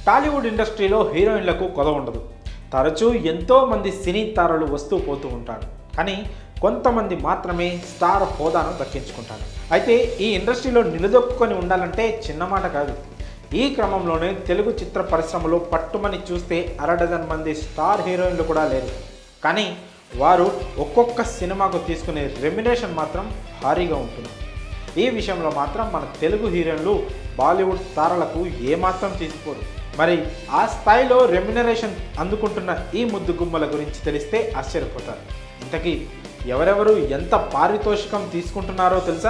టాలీవుడ్ ఇండస్ట్రీలో హీరోయిన్లకు కొద ఉండదు తరచూ ఎంతో మంది సినీ తారలు వస్తూ పోతూ ఉంటారు కానీ కొంతమంది మాత్రమే స్టార్ హోదాను దక్కించుకుంటారు అయితే ఈ ఇండస్ట్రీలో నిలదొక్కుని ఉండాలంటే చిన్న మాట కాదు ఈ క్రమంలోనే తెలుగు చిత్ర పరిశ్రమలో పట్టుమని చూస్తే అరడజన్ మంది స్టార్ హీరోయిన్లు కూడా లేరు కానీ వారు ఒక్కొక్క సినిమాకు తీసుకునే రెమ్యునేషన్ మాత్రం భారీగా ఉంటుంది ఈ విషయంలో మాత్రం మన తెలుగు హీరోయిన్లు బాలీవుడ్ తారలకు ఏమాత్రం తీసుకోరు మరి ఆ స్థాయిలో రెమ్యునరేషన్ అందుకుంటున్న ఈ ముద్దు గుమ్మల గురించి తెలిస్తే ఆశ్చర్యపోతారు ఇంతకీ ఎవరెవరు ఎంత పారితోషికం తీసుకుంటున్నారో తెలుసా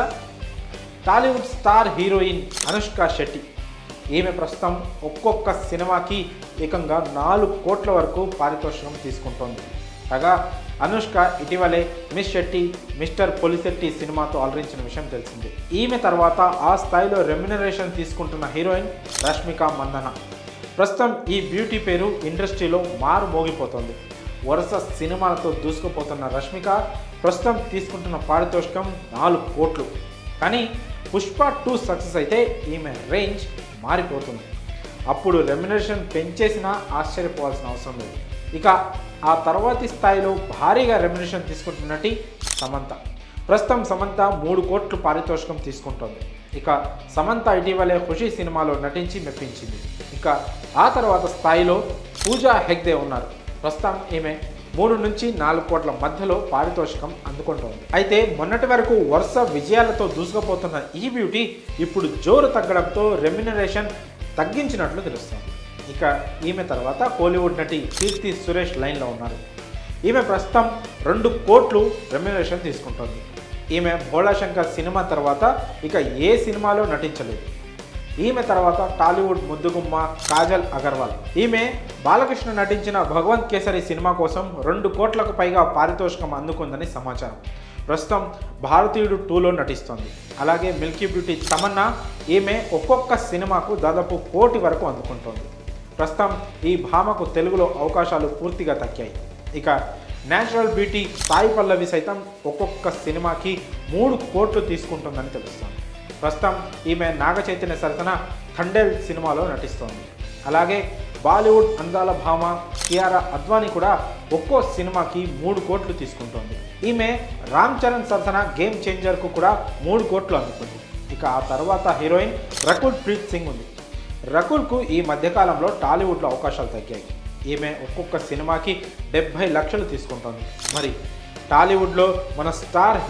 Tollywood star heroine Anushka Shetty ఈమె ప్రస్తుతం ఒక్కొక్క సినిమాకి ఏకంగా నాలుగు కోట్ల వరకు పారితోషికం తీసుకుంటోంది కాగా అనుష్క ఇటీవలే మిస్ శెట్టి మిస్టర్ పొలిశెట్టి సినిమాతో అలరించిన విషయం తెలిసింది ఈమె తర్వాత ఆ స్థాయిలో రెమ్యునరేషన్ తీసుకుంటున్న హీరోయిన్ రష్మిక మందన ప్రస్తుతం ఈ బ్యూటీ పేరు ఇండస్ట్రీలో మారు మోగిపోతోంది వరుస సినిమాలతో దూసుకుపోతున్న రష్మిక ప్రస్తుతం తీసుకుంటున్న పారితోషికం నాలుగు కోట్లు కానీ పుష్ప టూ సక్సెస్ అయితే ఈమె రేంజ్ మారిపోతుంది అప్పుడు రెమ్యునరేషన్ పెంచేసినా ఆశ్చర్యపోవాల్సిన అవసరం లేదు ఇక ఆ తర్వాతి స్థాయిలో భారీగా రెమ్యునరేషన్ తీసుకుంటున్నటి సమంత ప్రస్తుతం సమంత మూడు కోట్లు పారితోషికం తీసుకుంటోంది ఇక సమంత ఇటీవలే ఖుషి సినిమాలో నటించి మెప్పించింది ఇక ఆ తర్వాత స్థాయిలో పూజా హెగ్దే ఉన్నారు ప్రస్తుతం ఈమె మూడు నుంచి నాలుగు కోట్ల మధ్యలో పారితోషికం అందుకుంటోంది అయితే మొన్నటి వరకు వరుస విజయాలతో దూసుకుపోతున్న ఈ బ్యూటీ ఇప్పుడు జోరు తగ్గడంతో రెమ్యునరేషన్ తగ్గించినట్లు తెలుస్తోంది ఇక ఈమె తర్వాత కోలీవుడ్ నటి కీర్తి సురేష్ లైన్లో ఉన్నారు ఈమె ప్రస్తుతం రెండు కోట్లు రెమ్యునరేషన్ తీసుకుంటోంది ఈమె భోళాశంకర్ సినిమా తర్వాత ఇక ఏ సినిమాలో నటించలేదు ఈమె తర్వాత టాలీవుడ్ ముద్దుగుమ్మ కాజల్ అగర్వాల్ ఈమె బాలకృష్ణ నటించిన భగవంత్ కేసరి సినిమా కోసం రెండు కోట్లకు పైగా పారితోషికం అందుకుందని సమాచారం ప్రస్తుతం భారతీయుడు టూలో నటిస్తోంది అలాగే మిల్కీ బ్యూటీ తమన్నా ఈమె ఒక్కొక్క సినిమాకు దాదాపు కోటి వరకు అందుకుంటోంది ప్రస్తుతం ఈ భామకు తెలుగులో అవకాశాలు పూర్తిగా తగ్గాయి ఇక నేచురల్ బ్యూటీ సాయి పల్లవి సైతం ఒక్కొక్క సినిమాకి మూడు కోట్లు తీసుకుంటుందని తెలుస్తోంది ప్రస్తుతం ఈమె నాగ చైతన్య సరసన థండేల్ సినిమాలో నటిస్తోంది అలాగే బాలీవుడ్ అందాల భామ కియారా అద్వానీ కూడా ఒక్కో సినిమాకి మూడు కోట్లు తీసుకుంటోంది ఈమె రామ్ చరణ్ సరసన గేమ్ చేంజర్కు కూడా మూడు కోట్లు అందుకుంది ఇక ఆ తర్వాత హీరోయిన్ రకుల్ ప్రీత్ సింగ్ ఉంది రకుల్కు ఈ మధ్యకాలంలో టాలీవుడ్లో అవకాశాలు తగ్గాయి ఈమె ఒక్కొక్క సినిమాకి డెబ్భై లక్షలు తీసుకుంటోంది మరి టాలీవుడ్లో మన స్టార్